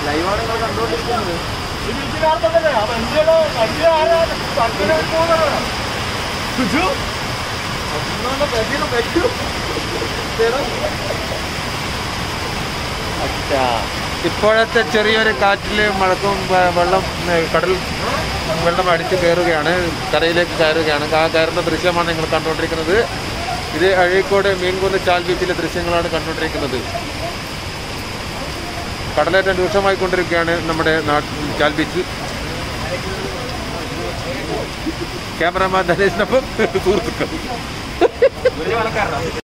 ലൈവാണ് നിങ്ങൾ കണ്ടുകൊണ്ടിരിക്കുന്നത് ഇപ്പോഴത്തെ ചെറിയൊരു കാറ്റിൽ മഴക്കും വ- വെള്ളം ഏ, കടൽ വെള്ളം അടിച്ച് കയറുകയാണ് കരയിലേക്ക് കയറുകയാണ് ആ കയറുന്ന ദൃശ്യമാണ് നിങ്ങൾ കണ്ടുകൊണ്ടിരിക്കുന്നത് ഇത് അഴീക്കോട് മീൻകുന്ന് ചാൽ ബീച്ചിലെ ദൃശ്യങ്ങളാണ് കണ്ടുകൊണ്ടിരിക്കുന്നത് കടലേറ്റം രൂക്ഷമായിക്കൊണ്ടിരിക്കുകയാണ് നമ്മുടെ നാട്ടിൽ ചാൽ ബീച്ചിൽ ക്യാമറാമാൻ ധനേഷിനൊപ്പം സുഹൃത്തുക്കൾ